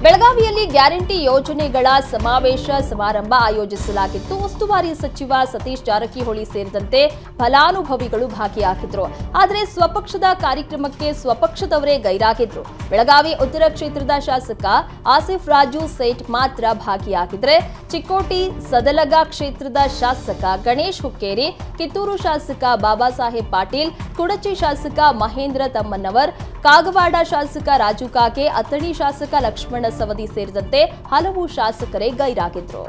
ಬೆಳಗಾವಿಯಲ್ಲಿ ಗ್ಯಾರಂಟಿ ಯೋಜನೆಗಳ ಸಮಾವೇಶ ಸಮಾರಂಭ ಆಯೋಜಿಸಲಾಗಿತ್ತು ಉಸ್ತುವಾರಿ ಸಚಿವ ಸತೀಶ್ ಜಾರಕಿಹೊಳಿ ಸೇರಿದಂತೆ ಫಲಾನುಭವಿಗಳು ಭಾಗಿಯಾಗಿದ್ರು ಆದರೆ ಸ್ವಪಕ್ಷದ ಕಾರ್ಯಕ್ರಮಕ್ಕೆ ಸ್ವಪಕ್ಷದವರೇ ಗೈರಾಗಿದ್ರು ಬೆಳಗಾವಿ ಉತ್ತರ ಕ್ಷೇತ್ರದ ಶಾಸಕ ಆಸಿಫ್ ರಾಜು ಸೇಠ್ ಮಾತ್ರ ಭಾಗಿಯಾಗಿದ್ರೆ ಚಿಕ್ಕೋಟಿ ಸದಲಗ ಕ್ಷೇತ್ರದ ಶಾಸಕ ಗಣೇಶ್ ಹುಕ್ಕೇರಿ ಕಿತ್ತೂರು ಶಾಸಕ ಬಾಬಾ ಸಾಹೇಬ್ ಪಾಟೀಲ್ ಕುಡಚಿ ಶಾಸಕ ಮಹೇಂದ್ರ ತಮ್ಮನ್ನವರ್ ಕಾಗವಾಡ ಶಾಸಕ ರಾಜು ಕಾಗೆ ಅಥಣಿ ಶಾಸಕ ಲಕ್ಷ್ಮಣ ಸವದಿ ಸೇರಿದಂತೆ ಹಲವು ಶಾಸಕರೇ ಗೈರಾಗಿದ್ರು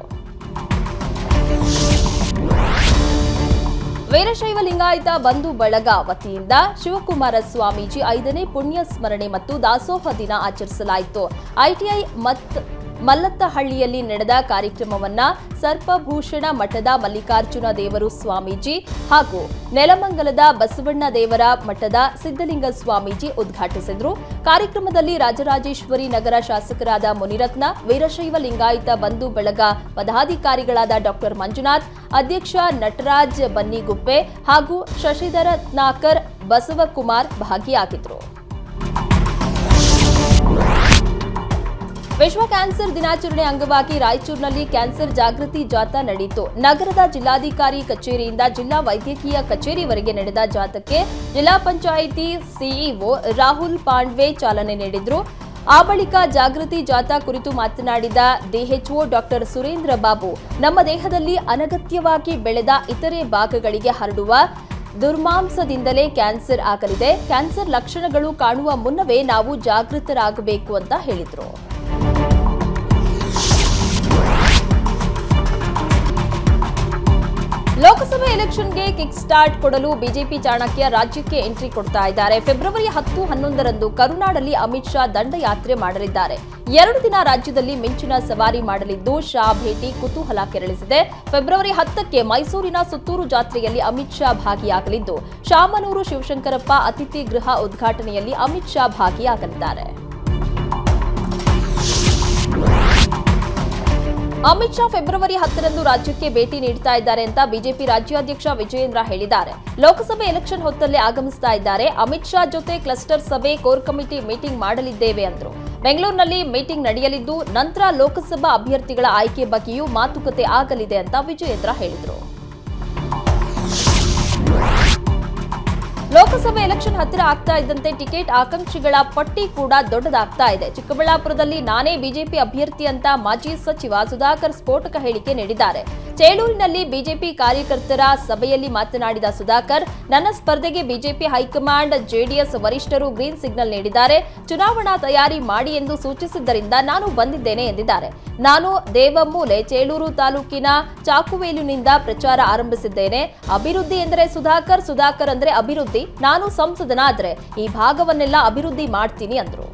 ವೀರಶೈವ ಲಿಂಗಾಯತ ಬಂಧು ಬಳಗ ವತಿಯಿಂದ ಶಿವಕುಮಾರ ಸ್ವಾಮೀಜಿ ಐದನೇ ಪುಣ್ಯ ಸ್ಮರಣೆ ಮತ್ತು ದಾಸೋಹ ದಿನ ಆಚರಿಸಲಾಯಿತು ಐಟಿಐ ಮತ್ ಮಲ್ಲತ್ತಹಳ್ಳಿಯಲ್ಲಿ ನಡೆದ ಕಾರ್ಯಕ್ರಮವನ್ನ ಸರ್ಪಭೂಷಣ ಮಠದ ಮಲ್ಲಿಕಾರ್ಜುನ ದೇವರು ಸ್ವಾಮೀಜಿ ಹಾಗೂ ನೆಲಮಂಗಲದ ಬಸವಣ್ಣ ದೇವರ ಮಠದ ಸಿದ್ದಲಿಂಗ ಸ್ವಾಮೀಜಿ ಉದ್ಘಾಟಿಸಿದ್ರು ಕಾರ್ಯಕ್ರಮದಲ್ಲಿ ರಾಜರಾಜೇಶ್ವರಿ ನಗರ ಶಾಸಕರಾದ ಮುನಿರತ್ನ ವೀರಶೈವ ಲಿಂಗಾಯತ ಬಂಧು ಬಳಗ ಪದಾಧಿಕಾರಿಗಳಾದ ಡಾಕ್ಟರ್ ಮಂಜುನಾಥ್ ಅಧ್ಯಕ್ಷ ನಟರಾಜ್ ಬನ್ನಿಗುಪ್ಪೆ ಹಾಗೂ ಶಶಿಧರ ರತ್ನಾಕರ್ ಬಸವಕುಮಾರ್ ಭಾಗಿಯಾಗಿದ್ರು ವಿಶ್ವ ಕ್ಯಾನ್ಸರ್ ದಿನಾಚರಣೆ ಅಂಗವಾಗಿ ರಾಯಚೂರಿನಲ್ಲಿ ಕ್ಯಾನ್ಸರ್ ಜಾಗೃತಿ ಜಾಥಾ ನಡೆಯಿತು ನಗರದ ಜಿಲ್ಲಾಧಿಕಾರಿ ಕಚೇರಿಯಿಂದ ಜಿಲ್ಲಾ ವೈದ್ಯಕೀಯ ಕಚೇರಿವರೆಗೆ ನಡೆದ ಜಾಥಾಕ್ಕೆ ಜಿಲ್ಲಾ ಪಂಚಾಯಿತಿ ಸಿಇಒ ರಾಹುಲ್ ಪಾಂಡ್ವೆ ಚಾಲನೆ ನೀಡಿದ್ರು ಆ ಬಳಿಕ ಜಾಗೃತಿ ಜಾಥಾ ಕುರಿತು ಮಾತನಾಡಿದ ಡಿಎಚ್ಒ ಡಾಕ್ಟರ್ ಸುರೇಂದ್ರ ಬಾಬು ನಮ್ಮ ದೇಹದಲ್ಲಿ ಅನಗತ್ಯವಾಗಿ ಬೆಳೆದ ಇತರೆ ಭಾಗಗಳಿಗೆ ಹರಡುವ ದುರ್ಮಾಂಸದಿಂದಲೇ ಕ್ಯಾನ್ಸರ್ ಆಗಲಿದೆ ಕ್ಯಾನ್ಸರ್ ಲಕ್ಷಣಗಳು ಕಾಣುವ ಮುನ್ನವೇ ನಾವು ಜಾಗೃತರಾಗಬೇಕು ಅಂತ ಹೇಳಿದರು ಲೋಕಸಭೆ ಎಲೆಕ್ಷನ್ಗೆ ಕಿಕ್ ಸ್ಟಾರ್ಟ್ ಕೊಡಲು ಬಿಜೆಪಿ ಚಾಣಕ್ಯ ರಾಜ್ಯಕ್ಕೆ ಎಂಟ್ರಿ ಕೊಡ್ತಾ ಇದ್ದಾರೆ ಫೆಬ್ರವರಿ ಹತ್ತು ಹನ್ನೊಂದರಂದು ಕರುನಾಡಲ್ಲಿ ಅಮಿತ್ ಶಾ ದಂಡಯಾತ್ರೆ ಮಾಡಲಿದ್ದಾರೆ ಎರಡು ದಿನ ರಾಜ್ಯದಲ್ಲಿ ಮಿಂಚಿನ ಸವಾರಿ ಮಾಡಲಿದ್ದು ಶಾ ಭೇಟಿ ಕುತೂಹಲ ಕೆರಳಿಸಿದೆ ಫೆಬ್ರವರಿ ಹತ್ತಕ್ಕೆ ಮೈಸೂರಿನ ಸುತ್ತೂರು ಜಾತ್ರೆಯಲ್ಲಿ ಅಮಿತ್ ಶಾ ಭಾಗಿಯಾಗಲಿದ್ದು ಶಾಮನೂರು ಶಿವಶಂಕರಪ್ಪ ಅತಿಥಿ ಗೃಹ ಉದ್ಘಾಟನೆಯಲ್ಲಿ ಅಮಿತ್ ಶಾ ಭಾಗಿಯಾಗಲಿದ್ದಾರೆ ಅಮಿತ್ ಶಾ ಫೆಬ್ರವರಿ ಹತ್ತರಂದು ರಾಜ್ಯಕ್ಕೆ ಭೇಟಿ ನೀಡ್ತಾ ಇದ್ದಾರೆ ಅಂತ ಬಿಜೆಪಿ ರಾಜ್ಯಾಧ್ಯಕ್ಷ ವಿಜಯೇಂದ್ರ ಹೇಳಿದ್ದಾರೆ ಲೋಕಸಭೆ ಎಲೆಕ್ಷನ್ ಹೊತ್ತಲ್ಲೇ ಆಗಮಿಸ್ತಾ ಇದ್ದಾರೆ ಅಮಿತ್ ಶಾ ಜೊತೆ ಕ್ಲಸ್ಟರ್ ಸಭೆ ಕೋರ್ ಕಮಿಟಿ ಮೀಟಿಂಗ್ ಮಾಡಲಿದ್ದೇವೆ ಅಂದ್ರು ಬೆಂಗಳೂರಿನಲ್ಲಿ ಮೀಟಿಂಗ್ ನಡೆಯಲಿದ್ದು ನಂತರ ಲೋಕಸಭಾ ಅಭ್ಯರ್ಥಿಗಳ ಆಯ್ಕೆ ಬಗ್ಗೆಯೂ ಮಾತುಕತೆ ಆಗಲಿದೆ ಅಂತ ವಿಜಯೇಂದ್ರ ಹೇಳಿದರು ಲೋಕಸಭೆ ಎಲೆಕ್ಷನ್ ಹತ್ತಿರ ಆಗ್ತಾ ಇದ್ದಂತೆ ಟಿಕೆಟ್ ಆಕಾಂಕ್ಷಿಗಳ ಪಟ್ಟಿ ಕೂಡ ದೊಡ್ಡದಾಗ್ತಾ ಇದೆ ಚಿಕ್ಕಬಳ್ಳಾಪುರದಲ್ಲಿ ನಾನೇ ಬಿಜೆಪಿ ಅಭ್ಯರ್ಥಿ ಅಂತ ಮಾಜಿ ಸಚಿವ ಸುಧಾಕರ್ ಸ್ಫೋಟಕ ಹೇಳಿಕೆ ನೀಡಿದ್ದಾರೆ ಚೇಳೂರಿನಲ್ಲಿ ಬಿಜೆಪಿ ಕಾರ್ಯಕರ್ತರ ಸಭೆಯಲ್ಲಿ ಮಾತನಾಡಿದ ಸುಧಾಕರ್ ನನ್ನ ಸ್ಪರ್ಧೆಗೆ ಬಿಜೆಪಿ ಹೈಕಮಾಂಡ್ ಜೆಡಿಎಸ್ ವರಿಷ್ಠರು ಗ್ರೀನ್ ಸಿಗ್ನಲ್ ನೀಡಿದ್ದಾರೆ ಚುನಾವಣಾ ತಯಾರಿ ಮಾಡಿ ಎಂದು ಸೂಚಿಸಿದ್ದರಿಂದ ನಾನು ಬಂದಿದ್ದೇನೆ ಎಂದಿದ್ದಾರೆ ನಾನು ದೇವಮೂಲೆ ಚೇಳೂರು ತಾಲೂಕಿನ ಚಾಕುವೇಲಿನಿಂದ ಪ್ರಚಾರ ಆರಂಭಿಸಿದ್ದೇನೆ ಅಭಿವೃದ್ಧಿ ಎಂದರೆ ಸುಧಾಕರ್ ಸುಧಾಕರ್ ಅಂದ್ರೆ ಅಭಿವೃದ್ಧಿ ನಾನು ಸಂಸದನಾದ್ರೆ ಈ ಭಾಗವನ್ನೆಲ್ಲ ಅಭಿವೃದ್ಧಿ ಮಾಡ್ತೀನಿ ಅಂದ್ರು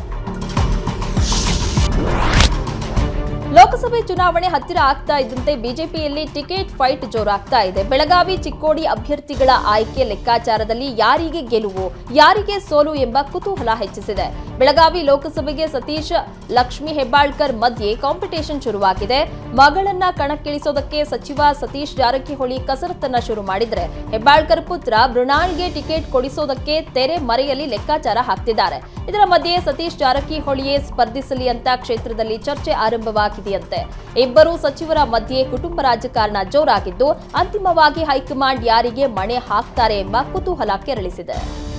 ಲೋಕಸಭೆ ಚುನಾವಣೆ ಹತ್ತಿರ ಆಗ್ತಾ ಇದ್ದಂತೆ ಬಿಜೆಪಿಯಲ್ಲಿ ಟಿಕೆಟ್ ಫೈಟ್ ಜೋರಾಗ್ತಾ ಇದೆ ಬೆಳಗಾವಿ ಚಿಕ್ಕೋಡಿ ಅಭ್ಯರ್ಥಿಗಳ ಆಯ್ಕೆ ಲೆಕ್ಕಾಚಾರದಲ್ಲಿ ಯಾರಿಗೆ ಗೆಲುವು ಯಾರಿಗೆ ಸೋಲು ಎಂಬ ಕುತೂಹಲ ಹೆಚ್ಚಿಸಿದೆ ಬೆಳಗಾವಿ ಲೋಕಸಭೆಗೆ ಸತೀಶ್ ಲಕ್ಷ್ಮಿ ಹೆಬ್ಬಾಳ್ಕರ್ ಮಧ್ಯೆ ಕಾಂಪಿಟೇಷನ್ ಶುರುವಾಗಿದೆ ಮಗಳನ್ನ ಕಣಕ್ಕಿಳಿಸೋದಕ್ಕೆ ಸಚಿವ ಸತೀಶ್ ಜಾರಕಿಹೊಳಿ ಕಸರತ್ತನ್ನ ಶುರು ಮಾಡಿದ್ರೆ ಹೆಬ್ಬಾಳ್ಕರ್ ಪುತ್ರ ಮೃಣಾಲ್ಗೆ ಟಿಕೆಟ್ ಕೊಡಿಸೋದಕ್ಕೆ ತೆರೆ ಮರೆಯಲ್ಲಿ ಲೆಕ್ಕಾಚಾರ ಹಾಕ್ತಿದ್ದಾರೆ ಇದರ ಮಧ್ಯೆ ಸತೀಶ್ ಜಾರಕಿಹೊಳಿಯೇ ಸ್ಪರ್ಧಿಸಲಿ ಅಂತ ಕ್ಷೇತ್ರದಲ್ಲಿ ಚರ್ಚೆ ಆರಂಭವಾಗಿದೆಯಂತೆ ಇಬ್ಬರು ಸಚಿವರ ಮಧ್ಯೆ ಕುಟುಂಬ ರಾಜಕಾರಣ ಜೋರಾಗಿದ್ದು ಅಂತಿಮವಾಗಿ ಹೈಕಮಾಂಡ್ ಯಾರಿಗೆ ಮಣೆ ಹಾಕ್ತಾರೆ ಎಂಬ ಕುತೂಹಲ ಕೆರಳಿಸಿದೆ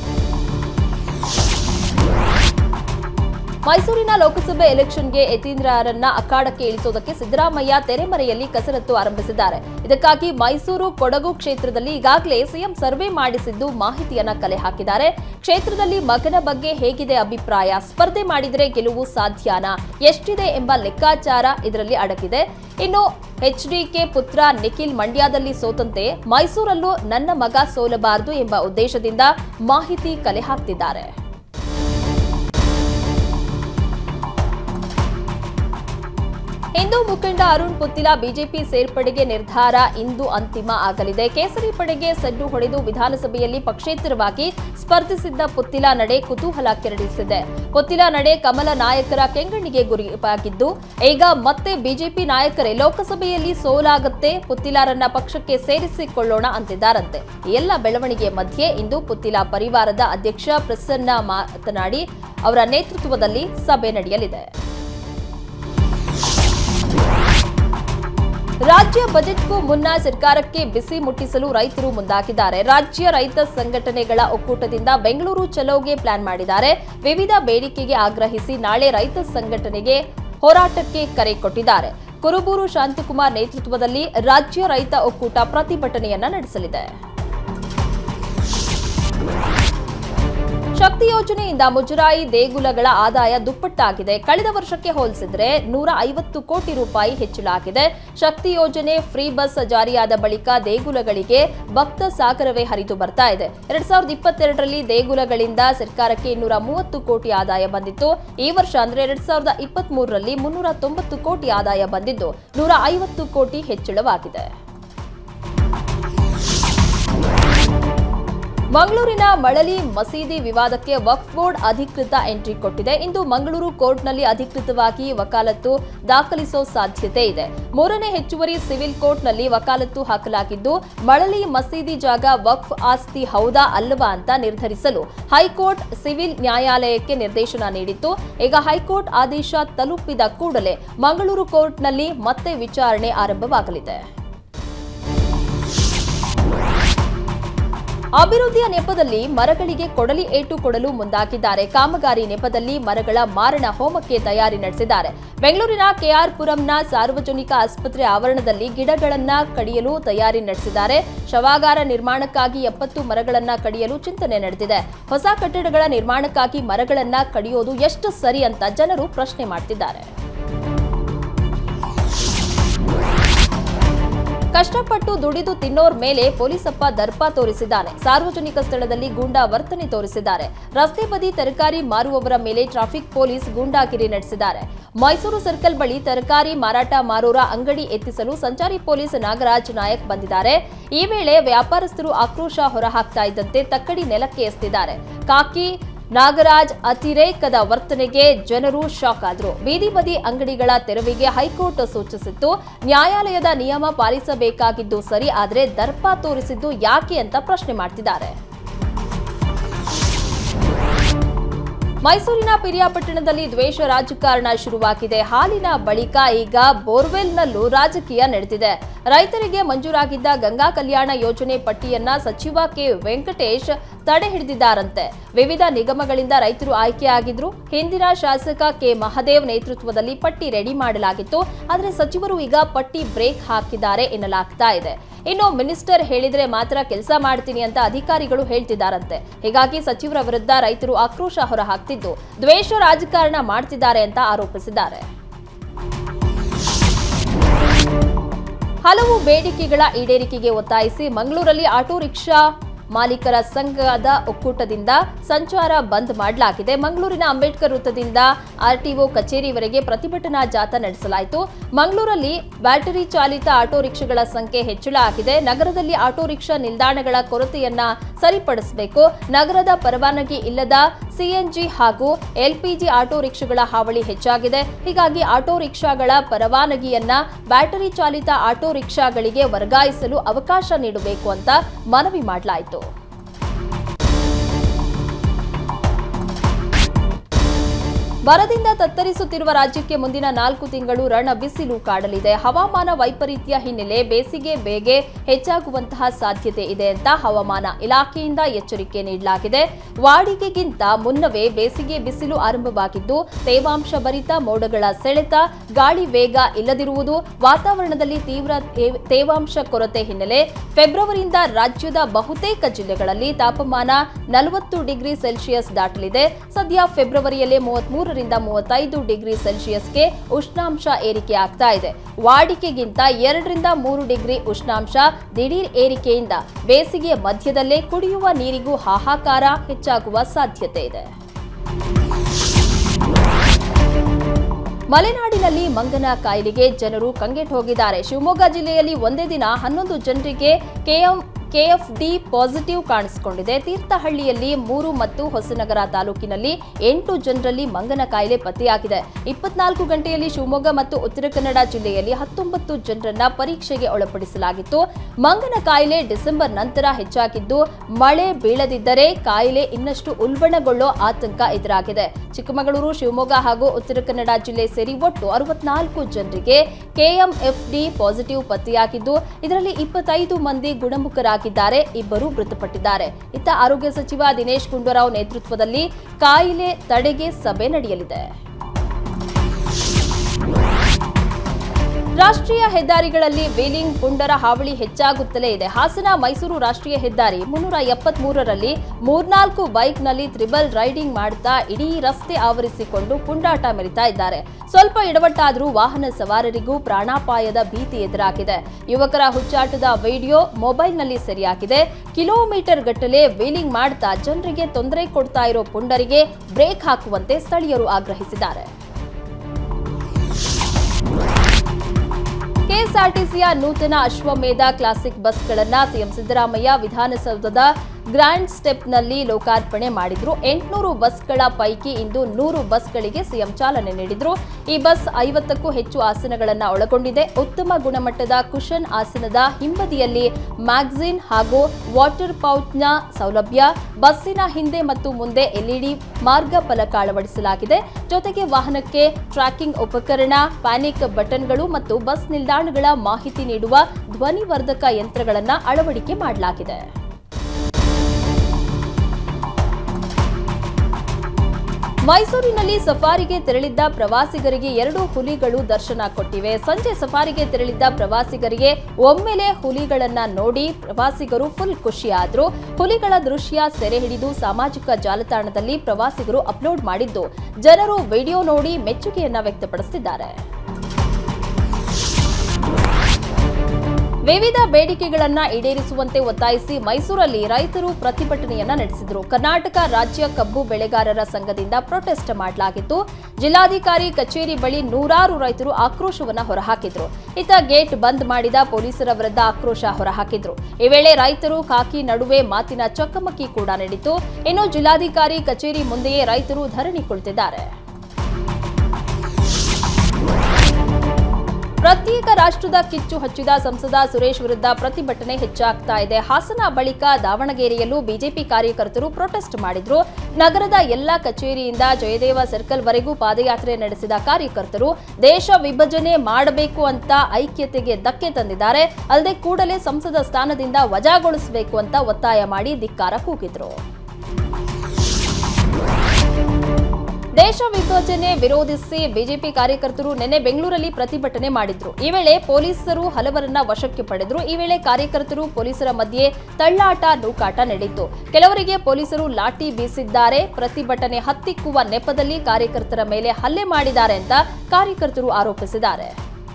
ಮೈಸೂರಿನ ಲೋಕಸಭೆ ಎಲೆಕ್ಷನ್ಗೆ ಯತೀಂದ್ರರನ್ನ ಅಖಾಡಕ್ಕೆ ಇಳಿಸೋದಕ್ಕೆ ಸಿದ್ದರಾಮಯ್ಯ ತೆರೆಮರೆಯಲ್ಲಿ ಕಸರತ್ತು ಆರಂಭಿಸಿದ್ದಾರೆ ಇದಕ್ಕಾಗಿ ಮೈಸೂರು ಕೊಡಗು ಕ್ಷೇತ್ರದಲ್ಲಿ ಈಗಾಗಲೇ ಸಿಎಂ ಸರ್ವೆ ಮಾಡಿಸಿದ್ದು ಮಾಹಿತಿಯನ್ನ ಕಲೆ ಹಾಕಿದ್ದಾರೆ ಕ್ಷೇತ್ರದಲ್ಲಿ ಮಗನ ಬಗ್ಗೆ ಹೇಗಿದೆ ಅಭಿಪ್ರಾಯ ಸ್ಪರ್ಧೆ ಮಾಡಿದರೆ ಗೆಲುವು ಸಾಧ್ಯನಾ ಎಷ್ಟಿದೆ ಎಂಬ ಲೆಕ್ಕಾಚಾರ ಇದರಲ್ಲಿ ಅಡಗಿದೆ ಇನ್ನು ಎಚ್ಡಿಕೆ ಪುತ್ರ ನಿಖಿಲ್ ಮಂಡ್ಯದಲ್ಲಿ ಸೋತಂತೆ ಮೈಸೂರಲ್ಲೂ ನನ್ನ ಮಗ ಸೋಲಬಾರದು ಎಂಬ ಉದ್ದೇಶದಿಂದ ಮಾಹಿತಿ ಕಲೆ ಹಾಕ್ತಿದ್ದಾರೆ ಹಿಂದೂ ಮುಖಂಡ ಅರುಣ್ ಪುತ್ತಿಲ ಬಿಜೆಪಿ ಸೇರ್ಪಡೆಗೆ ನಿರ್ಧಾರ ಇಂದು ಅಂತಿಮ ಆಗಲಿದೆ ಕೇಸರಿ ಪಡೆಗೆ ಸಡ್ಡು ಹೊಡೆದು ವಿಧಾನಸಭೆಯಲ್ಲಿ ಪಕ್ಷೇತರವಾಗಿ ಸ್ಪರ್ಧಿಸಿದ್ದ ಪುತ್ತಿಲ ನಡೆ ಕುತೂಹಲ ಕೆರಳಿಸಿದೆ ಪುತ್ತಿಲ ನಡೆ ಕಮಲ ನಾಯಕರ ಕೆಂಗಣ್ಣಿಗೆ ಗುರಿಯಾಗಿದ್ದು ಈಗ ಮತ್ತೆ ಬಿಜೆಪಿ ನಾಯಕರೇ ಲೋಕಸಭೆಯಲ್ಲಿ ಸೋಲಾಗತ್ತೆ ಪುತ್ತಿಲಾರನ್ನ ಪಕ್ಷಕ್ಕೆ ಸೇರಿಸಿಕೊಳ್ಳೋಣ ಅಂತಿದ್ದಾರಂತೆ ಈ ಎಲ್ಲ ಬೆಳವಣಿಗೆ ಮಧ್ಯೆ ಇಂದು ಪುತ್ತಿಲ ಪರಿವಾರದ ಅಧ್ಯಕ್ಷ ಪ್ರಸನ್ನ ಮಾತನಾಡಿ ಅವರ ನೇತೃತ್ವದಲ್ಲಿ ಸಭೆ ನಡೆಯಲಿದೆ ರಾಜ್ಯ ಬಜೆಟ್ಗೂ ಮುನ್ನ ಸರ್ಕಾರಕ್ಕೆ ಬಿಸಿ ಮುಟ್ಟಿಸಲು ರೈತರು ಮುಂದಾಗಿದ್ದಾರೆ ರಾಜ್ಯ ರೈತ ಸಂಘಟನೆಗಳ ಒಕ್ಕೂಟದಿಂದ ಬೆಂಗಳೂರು ಚಲೋಗೆ ಪ್ಲಾನ್ ಮಾಡಿದ್ದಾರೆ ವಿವಿಧ ಬೇಡಿಕೆಗೆ ಆಗ್ರಹಿಸಿ ನಾಳೆ ರೈತ ಸಂಘಟನೆಗೆ ಹೋರಾಟಕ್ಕೆ ಕರೆ ಕೊಟ್ಟಿದ್ದಾರೆ ಕುರುಬೂರು ಶಾಂತಕುಮಾರ್ ನೇತೃತ್ವದಲ್ಲಿ ರಾಜ್ಯ ರೈತ ಒಕ್ಕೂಟ ಪ್ರತಿಭಟನೆಯನ್ನ ನಡೆಸಲಿದೆ ಶಕ್ತಿ ಯೋಜನೆಯಿಂದ ಮುಜರಾಯಿ ದೇಗುಲಗಳ ಆದಾಯ ದುಪ್ಪಟ್ಟಾಗಿದೆ ಕಳೆದ ವರ್ಷಕ್ಕೆ ಹೋಲಿಸಿದ್ರೆ ನೂರ ಐವತ್ತು ಕೋಟಿ ರೂಪಾಯಿ ಹೆಚ್ಚಳಾಗಿದೆ ಶಕ್ತಿ ಯೋಜನೆ ಫ್ರೀ ಬಸ್ ಜಾರಿಯಾದ ಬಳಿಕ ದೇಗುಲಗಳಿಗೆ ಭಕ್ತ ಸಾಗರವೇ ಹರಿದು ಬರ್ತಾ ಇದೆ ಎರಡ್ ಸಾವಿರದ ಇಪ್ಪತ್ತೆರಡರಲ್ಲಿ ದೇಗುಲಗಳಿಂದ ಸರ್ಕಾರಕ್ಕೆ ಇನ್ನೂರ ಮೂವತ್ತು ಕೋಟಿ ಆದಾಯ ಬಂದಿತ್ತು ಈ ವರ್ಷ ಅಂದ್ರೆ ಎರಡ್ ಸಾವಿರದ ಇಪ್ಪತ್ತ್ ಮೂರರಲ್ಲಿ ಮುನ್ನೂರ ತೊಂಬತ್ತು ಕೋಟಿ ಆದಾಯ ಬಂದಿದ್ದು ನೂರ ಐವತ್ತು ಕೋಟಿ ಹೆಚ್ಚಳವಾಗಿದೆ ಮಂಗಳೂರಿನ ಮಳಲಿ ಮಸೀದಿ ವಿವಾದಕ್ಕೆ ವಕ್ಫ್ ಬೋರ್ಡ್ ಅಧಿಕೃತ ಎಂಟ್ರಿ ಕೊಟ್ಟಿದೆ ಇಂದು ಮಂಗಳೂರು ಕೋರ್ಟ್ನಲ್ಲಿ ಅಧಿಕೃತವಾಗಿ ವಕಾಲತ್ತು ದಾಖಲಿಸೋ ಸಾಧ್ಯತೆ ಇದೆ ಮೂರನೇ ಹೆಚ್ಚುವರಿ ಸಿವಿಲ್ ಕೋರ್ಟ್ನಲ್ಲಿ ವಕಾಲತ್ತು ಹಾಕಲಾಗಿದ್ದು ಮಳಲಿ ಮಸೀದಿ ಜಾಗ ವಕ್ಫ್ ಆಸ್ತಿ ಹೌದಾ ಅಲ್ಲವಾ ಅಂತ ನಿರ್ಧರಿಸಲು ಹೈಕೋರ್ಟ್ ಸಿವಿಲ್ ನ್ಯಾಯಾಲಯಕ್ಕೆ ನಿರ್ದೇಶನ ನೀಡಿತ್ತು ಈಗ ಹೈಕೋರ್ಟ್ ಆದೇಶ ತಲುಪಿದ ಕೂಡಲೇ ಮಂಗಳೂರು ಕೋರ್ಟ್ನಲ್ಲಿ ಮತ್ತೆ ವಿಚಾರಣೆ ಆರಂಭವಾಗಲಿದೆ ಅಭಿವೃದ್ಧಿಯ ನೆಪದಲ್ಲಿ ಮರಗಳಿಗೆ ಕೊಡಲಿ ಏಟು ಕೊಡಲು ಮುಂದಾಗಿದ್ದಾರೆ ಕಾಮಗಾರಿ ನೆಪದಲ್ಲಿ ಮರಗಳ ಮಾರಣ ಹೋಮಕ್ಕೆ ತಯಾರಿ ನಡೆಸಿದ್ದಾರೆ ಬೆಂಗಳೂರಿನ ಕೆಆರ್ಪುರಂನ ಸಾರ್ವಜನಿಕ ಆಸ್ಪತ್ರೆ ಆವರಣದಲ್ಲಿ ಗಿಡಗಳನ್ನ ಕಡಿಯಲು ತಯಾರಿ ನಡೆಸಿದ್ದಾರೆ ಶವಾಗಾರ ನಿರ್ಮಾಣಕ್ಕಾಗಿ ಎಪ್ಪತ್ತು ಮರಗಳನ್ನ ಕಡಿಯಲು ಚಿಂತನೆ ನಡೆದಿದೆ ಹೊಸ ಕಟ್ಟಡಗಳ ನಿರ್ಮಾಣಕ್ಕಾಗಿ ಮರಗಳನ್ನ ಕಡಿಯೋದು ಎಷ್ಟು ಸರಿ ಅಂತ ಜನರು ಪ್ರಶ್ನೆ ಮಾಡ್ತಿದ್ದಾರೆ ಕಷ್ಟಪಟ್ಟು ದುಡಿದು ತಿನ್ನೋರ್ ಮೇಲೆ ಪೊಲೀಸಪ್ಪ ದರ್ಪ ತೋರಿಸಿದ್ದಾನೆ ಸಾರ್ವಜನಿಕ ಸ್ಥಳದಲ್ಲಿ ಗೂಂಡಾ ವರ್ತನೆ ತೋರಿಸಿದ್ದಾರೆ ರಸ್ತೆ ಬದಿ ತರಕಾರಿ ಮಾರುವವರ ಮೇಲೆ ಟ್ರಾಫಿಕ್ ಪೊಲೀಸ್ ಗೂಂಡಾಗಿರಿ ನಡೆಸಿದ್ದಾರೆ ಮೈಸೂರು ಸರ್ಕಲ್ ಬಳಿ ತರಕಾರಿ ಮಾರಾಟ ಮಾರೋರ ಅಂಗಡಿ ಎತ್ತಿಸಲು ಸಂಚಾರಿ ಪೊಲೀಸ್ ನಾಗರಾಜ್ ನಾಯಕ್ ಬಂದಿದ್ದಾರೆ ಈ ವೇಳೆ ವ್ಯಾಪಾರಸ್ಥರು ಆಕ್ರೋಶ ಹೊರಹಾಕ್ತಾ ಇದ್ದಂತೆ ತಕ್ಕಡಿ ನೆಲಕ್ಕೆ ಎಸೆದಿದ್ದಾರೆ ಕಾಕಿ ನಾಗರಾಜ್ ಅತಿರೇಕದ ವರ್ತನೆಗೆ ಜನರು ಶಾಕ್ ಆದ್ರು ಬೀದಿ ಬದಿ ಅಂಗಡಿಗಳ ತೆರವಿಗೆ ಹೈಕೋರ್ಟ್ ಸೂಚಿಸಿತ್ತು ನ್ಯಾಯಾಲಯದ ನಿಯಮ ಪಾಲಿಸಬೇಕಾಗಿದ್ದು ಸರಿ ಆದ್ರೆ ದರ್ಪ ತೋರಿಸಿದ್ದು ಯಾಕೆ ಅಂತ ಪ್ರಶ್ನೆ ಮಾಡ್ತಿದ್ದಾರೆ ಮೈಸೂರಿನ ಪಿರಿಯಾಪಟ್ಟಣದಲ್ಲಿ ದ್ವೇಷ ರಾಜಕಾರಣ ಶುರುವಾಗಿದೆ ಹಾಲಿನ ಬಳಿಕ ಈಗ ಬೋರ್ವೆಲ್ನಲ್ಲೂ ರಾಜಕೀಯ ನಡೆದಿದೆ ರೈತರಿಗೆ ಮಂಜೂರಾಗಿದ್ದ ಗಂಗಾ ಕಲ್ಯಾಣ ಯೋಜನೆ ಪಟ್ಟಿಯನ್ನ ಸಚಿವ ಕೆ ವೆಂಕಟೇಶ್ ತಡೆ ಹಿಡಿದಿದ್ದಾರಂತೆ ವಿವಿಧ ನಿಗಮಗಳಿಂದ ರೈತರು ಆಯ್ಕೆಯಾಗಿದ್ರು ಹಿಂದಿನ ಶಾಸಕ ಕೆ ಮಹದೇವ್ ನೇತೃತ್ವದಲ್ಲಿ ಪಟ್ಟಿ ರೆಡಿ ಮಾಡಲಾಗಿತ್ತು ಆದರೆ ಸಚಿವರು ಈಗ ಪಟ್ಟಿ ಬ್ರೇಕ್ ಹಾಕಿದ್ದಾರೆ ಎನ್ನಲಾಗ್ತಾ ಇದೆ ಇನ್ನು ಮಿನಿಸ್ಟರ್ ಹೇಳಿದ್ರೆ ಮಾತ್ರ ಕೆಲಸ ಮಾಡ್ತೀನಿ ಅಂತ ಅಧಿಕಾರಿಗಳು ಹೇಳ್ತಿದ್ದಾರಂತೆ ಹೀಗಾಗಿ ಸಚಿವರ ವಿರುದ್ಧ ರೈತರು ಆಕ್ರೋಶ ಹೊರಹಾಕ್ತಿದ್ದು ದ್ವೇಷ ರಾಜಕಾರಣ ಮಾಡ್ತಿದ್ದಾರೆ ಅಂತ ಆರೋಪಿಸಿದ್ದಾರೆ ಹಲವು ಬೇಡಿಕೆಗಳ ಈಡೇರಿಕೆಗೆ ಒತ್ತಾಯಿಸಿ ಮಂಗಳೂರಲ್ಲಿ ಆಟೋ ರಿಕ್ಷಾ ಮಾಲೀಕರ ಸಂಘದ ಒಕ್ಕೂಟದಿಂದ ಸಂಚಾರ ಬಂದ್ ಮಾಡಲಾಗಿದೆ ಮಂಗಳೂರಿನ ಅಂಬೇಡ್ಕರ್ ವೃತ್ತದಿಂದ ಆರ್ಟಿಒ ಕಚೇರಿವರೆಗೆ ಪ್ರತಿಭಟನಾ ಜಾಥಾ ನಡೆಸಲಾಯಿತು ಮಂಗಳೂರಲ್ಲಿ ಬ್ಯಾಟರಿ ಚಾಲಿತ ಆಟೋ ರಿಕ್ಷಾಗಳ ಸಂಖ್ಯೆ ಹೆಚ್ಚಳ ಆಗಿದೆ ನಗರದಲ್ಲಿ ಆಟೋ ರಿಕ್ಷಾ ನಿಲ್ದಾಣಗಳ ಕೊರತೆಯನ್ನ ಸರಿಪಡಿಸಬೇಕು ನಗರದ ಪರವಾನಗಿ ಇಲ್ಲದ ಸಿಎನ್ಜಿ ಹಾಗೂ ಎಲ್ಪಿಜಿ ಆಟೋ ರಿಕ್ಷಾಗಳ ಹಾವಳಿ ಹೆಚ್ಚಾಗಿದೆ ಹೀಗಾಗಿ ಆಟೋ ರಿಕ್ಷಾಗಳ ಪರವಾನಗಿಯನ್ನ ಬ್ಯಾಟರಿ ಚಾಲಿತ ಆಟೋ ರಿಕ್ಷಾಗಳಿಗೆ ವರ್ಗಾಯಿಸಲು ಅವಕಾಶ ನೀಡಬೇಕು ಅಂತ ಮನವಿ ಮಾಡಲಾಯಿತು ಬರದಿಂದ ತತ್ತರಿಸುತ್ತಿರುವ ರಾಜ್ಯಕ್ಕೆ ಮುಂದಿನ ನಾಲ್ಕು ತಿಂಗಳು ರಣ ಬಿಸಿಲು ಕಾಡಲಿದೆ ಹವಾಮಾನ ವೈಪರೀತ್ಯ ಹಿನ್ನೆಲೆ ಬೇಸಿಗೆ ಬೇಗೆ ಹೆಚ್ಚಾಗುವಂತಹ ಸಾಧ್ಯತೆ ಇದೆ ಅಂತ ಹವಾಮಾನ ಇಲಾಖೆಯಿಂದ ಎಚ್ಚರಿಕೆ ನೀಡಲಾಗಿದೆ ವಾಡಿಕೆಗಿಂತ ಮುನ್ನವೇ ಬೇಸಿಗೆ ಬಿಸಿಲು ಆರಂಭವಾಗಿದ್ದು ತೇವಾಂಶ ಭರಿತ ಮೋಡಗಳ ಸೆಳೆತ ಗಾಳಿ ವೇಗ ಇಲ್ಲದಿರುವುದು ವಾತಾವರಣದಲ್ಲಿ ತೀವ್ರ ತೇ- ತೇವಾಂಶ ಕೊರತೆ ಹಿನ್ನೆಲೆ ಫೆಬ್ರವರಿಯಿಂದ ರಾಜ್ಯದ ಬಹುತೇಕ ಜಿಲ್ಲೆಗಳಲ್ಲಿ ತಾಪಮಾನ ನಲವತ್ತು ಡಿಗ್ರಿ ಸೆಲ್ಸಿಯಸ್ ದಾಟಲಿದೆ ಸದ್ಯ ಫೆಬ್ರವರಿಯಲ್ಲೇ ಮೂವತ್ಮೂರರಿಂದ ಮೂವತ್ತೈದು ಡಿಗ್ರಿ ಸೆಲ್ಸಿಯಸ್ಗೆ ಉಷ್ಣಾಂಶ ಏರಿಕೆ ಆಗ್ತಾ ಇದೆ ವಾಡಿಕೆಗಿಂತ ಎರಡರಿಂದ ಮೂರು ಡಿಗ್ರಿ ಉಷ್ಣಾಂಶ ದಿಢೀರ್ ಏರಿಕೆಯಿಂದ ಬೇಸಿಗೆಯ ಮಧ್ಯದಲ್ಲೇ ಕುಡಿಯುವ ನೀರಿಗೂ ಹಾಹಾಕಾರ ಹೆಚ್ಚಾಗುವ ಸಾಧ್ಯತೆ ಇದೆ ಮಲೆನಾಡಿನಲ್ಲಿ ಮಂಗನ ಕಾಯಿಲೆಗೆ ಜನರು ಕಂಗೆಟ್ಟು ಹೋಗಿದ್ದಾರೆ ಶಿವಮೊಗ್ಗ ಜಿಲ್ಲೆಯಲ್ಲಿ ಒಂದೇ ದಿನ ಹನ್ನೊಂದು ಜನರಿಗೆ ಕೆಎಂ ಕೆಎಫ್ಡಿ ಪಾಸಿಟಿವ್ ಕಾಣಿಸಿಕೊಂಡಿದೆ ತೀರ್ಥಹಳ್ಳಿಯಲ್ಲಿ ಮೂರು ಮತ್ತು ಹೊಸನಗರ ತಾಲೂಕಿನಲ್ಲಿ ಎಂಟು ಜನರಲ್ಲಿ ಮಂಗನ ಕಾಯಿಲೆ ಪತ್ತೆಯಾಗಿದೆ ಇಪ್ಪತ್ನಾಲ್ಕು ಗಂಟೆಯಲ್ಲಿ ಶಿವಮೊಗ್ಗ ಮತ್ತು ಉತ್ತರ ಕನ್ನಡ ಜಿಲ್ಲೆಯಲ್ಲಿ ಹತ್ತೊಂಬತ್ತು ಜನರನ್ನ ಪರೀಕ್ಷೆಗೆ ಒಳಪಡಿಸಲಾಗಿತ್ತು ಮಂಗನ ಕಾಯಿಲೆ ಡಿಸೆಂಬರ್ ನಂತರ ಹೆಚ್ಚಾಗಿದ್ದು ಮಳೆ ಬೀಳದಿದ್ದರೆ ಕಾಯಿಲೆ ಇನ್ನಷ್ಟು ಉಲ್ಬಣಗೊಳ್ಳೋ ಆತಂಕ ಎದುರಾಗಿದೆ ಚಿಕ್ಕಮಗಳೂರು ಶಿವಮೊಗ್ಗ ಹಾಗೂ ಉತ್ತರ ಕನ್ನಡ ಜಿಲ್ಲೆ ಸೇರಿ ಒಟ್ಟು ಅರವತ್ನಾಲ್ಕು ಜನರಿಗೆ ಕೆಎಂಎಫ್ಡಿ ಪಾಸಿಟಿವ್ ಪತ್ತೆಯಾಗಿದ್ದು ಇದರಲ್ಲಿ ಇಪ್ಪತ್ತೈದು ಮಂದಿ ಗುಣಮುಖರಾಗಿದ್ದಾರೆ ಇಬ್ಬರು ಮೃತಪಟ್ಟಿದ್ದಾರೆ ಇತ್ತ ಆರೋಗ್ಯ ಸಚಿವ ದಿನೇಶ್ ಗುಂಡೂರಾವ್ ನೇತೃತ್ವದಲ್ಲಿ ಕಾಯಿಲೆ ತಡೆಗೆ ಸಭೆ ನಡೆಯಲಿದೆ ರಾಷ್ಟ್ರೀಯ ಹೆದ್ದಾರಿಗಳಲ್ಲಿ ವೀಲಿಂಗ್ ಪುಂಡರ ಹಾವಳಿ ಹೆಚ್ಚಾಗುತ್ತಲೇ ಇದೆ ಹಾಸನ ಮೈಸೂರು ರಾಷ್ಟ್ರೀಯ ಹೆದ್ದಾರಿ ಮುನ್ನೂರ ಎಪ್ಪತ್ಮೂರರಲ್ಲಿ ಮೂರ್ನಾಲ್ಕು ಬೈಕ್ನಲ್ಲಿ ತ್ರಿಬಲ್ ರೈಡಿಂಗ್ ಮಾಡ್ತಾ ಇಡೀ ರಸ್ತೆ ಆವರಿಸಿಕೊಂಡು ಪುಂಡಾಟ ಮೆರಿತಾ ಇದ್ದಾರೆ ಸ್ವಲ್ಪ ಎಡವಟ್ಟಾದರೂ ವಾಹನ ಸವಾರರಿಗೂ ಪ್ರಾಣಾಪಾಯದ ಭೀತಿ ಎದುರಾಗಿದೆ ಯುವಕರ ಹುಚ್ಚಾಟದ ವಿಡಿಯೋ ಮೊಬೈಲ್ನಲ್ಲಿ ಸೆರೆಯಾಗಿದೆ ಕಿಲೋಮೀಟರ್ ಗಟ್ಟಲೆ ವೀಲಿಂಗ್ ಮಾಡ್ತಾ ಜನರಿಗೆ ತೊಂದರೆ ಕೊಡ್ತಾ ಇರೋ ಪುಂಡರಿಗೆ ಬ್ರೇಕ್ ಹಾಕುವಂತೆ ಸ್ಥಳೀಯರು ಆಗ್ರಹಿಸಿದ್ದಾರೆ ಕೆಎಸ್ಆರ್ಟಿಸಿಯ ನೂತನ ಅಶ್ವಮೇಧ ಕ್ಲಾಸಿಕ್ ಬಸ್ಗಳನ್ನ ಸಿಎಂ ಸಿದ್ದರಾಮಯ್ಯ ವಿಧಾನಸೌಧದ ಗ್ರ್ಯಾಂಡ್ ಸ್ಟೆಪ್ನಲ್ಲಿ ಲೋಕಾರ್ಪಣೆ ಮಾಡಿದ್ರು ಎಂಟುನೂರು ಬಸ್ಗಳ ಪೈಕಿ ಇಂದು ನೂರು ಬಸ್ಗಳಿಗೆ ಸಿಎಂ ಚಾಲನೆ ನೀಡಿದ್ರು ಈ ಬಸ್ ಐವತ್ತಕ್ಕೂ ಹೆಚ್ಚು ಆಸನಗಳನ್ನು ಒಳಗೊಂಡಿದೆ ಉತ್ತಮ ಗುಣಮಟ್ಟದ ಕುಶನ್ ಆಸನದ ಹಿಂಬದಿಯಲ್ಲಿ ಮ್ಯಾಗ್ಝಿನ್ ಹಾಗೂ ವಾಟರ್ ಪೌಚ್ನ ಸೌಲಭ್ಯ ಬಸ್ಸಿನ ಹಿಂದೆ ಮತ್ತು ಮುಂದೆ ಎಲ್ಇಡಿ ಮಾರ್ಗ ಫಲಕ ಅಳವಡಿಸಲಾಗಿದೆ ಜೊತೆಗೆ ವಾಹನಕ್ಕೆ ಟ್ರ್ಯಾಕಿಂಗ್ ಉಪಕರಣ ಪ್ಯಾನಿಕ್ ಬಟನ್ಗಳು ಮತ್ತು ಬಸ್ ನಿಲ್ದಾಣಗಳ ಮಾಹಿತಿ ನೀಡುವ ಧ್ವನಿವರ್ಧಕ ಯಂತ್ರಗಳನ್ನು ಅಳವಡಿಕೆ ಮಾಡಲಾಗಿದೆ ಮೈಸೂರಿನಲ್ಲಿ ಸಫಾರಿಗೆ ತೆರಳಿದ್ದ ಪ್ರವಾಸಿಗರಿಗೆ ಎರಡು ಹುಲಿಗಳು ದರ್ಶನ ಕೊಟ್ಟಿವೆ ಸಂಜೆ ಸಫಾರಿಗೆ ತೆರಳಿದ್ದ ಪ್ರವಾಸಿಗರಿಗೆ ಒಮ್ಮೆಲೆ ಹುಲಿಗಳನ್ನ ನೋಡಿ ಪ್ರವಾಸಿಗರು ಫುಲ್ ಖುಷಿಯಾದ್ರು ಹುಲಿಗಳ ದೃಶ್ಯ ಸೆರೆ ಹಿಡಿದು ಸಾಮಾಜಿಕ ಜಾಲತಾಣದಲ್ಲಿ ಪ್ರವಾಸಿಗರು ಅಪ್ಲೋಡ್ ಮಾಡಿದ್ದು ಜನರು ವಿಡಿಯೋ ನೋಡಿ ಮೆಚ್ಚುಗೆಯನ್ನ ವ್ಯಕ್ತಪಡಿಸುತ್ತಿದ್ದಾರೆ ವಿವಿಧ ಬೇಡಿಕೆಗಳನ್ನ ಈಡೇರಿಸುವಂತೆ ಒತ್ತಾಯಿಸಿ ಮೈಸೂರಲ್ಲಿ ರೈತರು ಪ್ರತಿಭಟನೆಯನ್ನ ನಡೆಸಿದರು ಕರ್ನಾಟಕ ರಾಜ್ಯ ಕಬ್ಬು ಬೆಳೆಗಾರರ ಸಂಘದಿಂದ ಪ್ರೊಟೆಸ್ಟ್ ಮಾಡಲಾಗಿತ್ತು ಜಿಲ್ಲಾಧಿಕಾರಿ ಕಚೇರಿ ಬಳಿ ನೂರಾರು ರೈತರು ಆಕ್ರೋಶವನ್ನ ಹೊರಹಾಕಿದ್ರು ಇತ್ತ ಗೇಟ್ ಬಂದ್ ಮಾಡಿದ ಪೊಲೀಸರ ವಿರುದ್ಧ ಆಕ್ರೋಶ ಹೊರಹಾಕಿದ್ರು ಈ ವೇಳೆ ರೈತರು ಖಾಕಿ ನಡುವೆ ಮಾತಿನ ಚಕಮಕಿ ಕೂಡ ನಡೆಯಿತು ಇನ್ನು ಜಿಲ್ಲಾಧಿಕಾರಿ ಕಚೇರಿ ಮುಂದೆಯೇ ರೈತರು ಧರಣಿ ಕುಳಿತಿದ್ದಾರೆ ಪ್ರತ್ಯೇಕ ರಾಷ್ಟ್ರದ ಕಿಚ್ಚು ಹಚ್ಚಿದ ಸಂಸದ ಸುರೇಶ್ ವಿರುದ್ಧ ಪ್ರತಿಭಟನೆ ಹೆಚ್ಚಾಗ್ತಾ ಇದೆ ಹಾಸನ ಬಳಿಕ ದಾವಣಗೆರೆಯಲ್ಲೂ ಬಿಜೆಪಿ ಕಾರ್ಯಕರ್ತರು ಪ್ರೊಟೆಸ್ಟ್ ಮಾಡಿದ್ರು ನಗರದ ಎಲ್ಲ ಕಚೇರಿಯಿಂದ ಜಯದೇವ ಸರ್ಕಲ್ ವರೆಗೂ ಪಾದಯಾತ್ರೆ ನಡೆಸಿದ ಕಾರ್ಯಕರ್ತರು ದೇಶ ವಿಭಜನೆ ಮಾಡಬೇಕು ಅಂತ ಐಕ್ಯತೆಗೆ ಧಕ್ಕೆ ತಂದಿದ್ದಾರೆ ಅಲ್ಲದೆ ಕೂಡಲೇ ಸಂಸದ ಸ್ಥಾನದಿಂದ ವಜಾಗೊಳಿಸಬೇಕು ಅಂತ ಒತ್ತಾಯ ಮಾಡಿ ಧಿಕ್ಕಾರ ಕೂಗಿದ್ರು ದೇಶ ವಿಭಜನೆ ವಿರೋಧಿಸಿ ಬಿಜೆಪಿ ಕಾರ್ಯಕರ್ತರು ನಿನ್ನೆ ಬೆಂಗಳೂರಲ್ಲಿ ಪ್ರತಿಭಟನೆ ಮಾಡಿದ್ರು ಈ ವೇಳೆ ಪೊಲೀಸರು ಹಲವರನ್ನ ವಶಕ್ಕೆ ಪಡೆದ್ರು ಈ ವೇಳೆ ಕಾರ್ಯಕರ್ತರು ಪೊಲೀಸರ ಮಧ್ಯೆ ತಳ್ಳಾಟ ನೂಕಾಟ ನಡೆಯಿತು ಕೆಲವರಿಗೆ ಪೊಲೀಸರು ಲಾಠಿ ಬೀಸಿದ್ದಾರೆ ಪ್ರತಿಭಟನೆ ಹತ್ತಿಕ್ಕುವ ನೆಪದಲ್ಲಿ ಕಾರ್ಯಕರ್ತರ ಮೇಲೆ ಹಲ್ಲೆ ಮಾಡಿದ್ದಾರೆ ಅಂತ ಕಾರ್ಯಕರ್ತರು ಆರೋಪಿಸಿದ್ದಾರೆ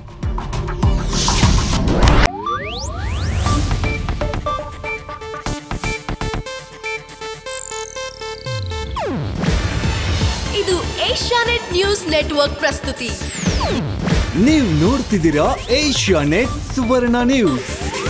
ಇದು ಏಷ್ಯಾನೆಟ್ ನ್ಯೂಸ್ ನೆಟ್ವರ್ಕ್ ಪ್ರಸ್ತುತಿ ನೀವು ನೋಡ್ತಿದ್ದೀರಾ ಏಷ್ಯಾ ನೆಟ್ ಸುವರ್ಣ ನ್ಯೂಸ್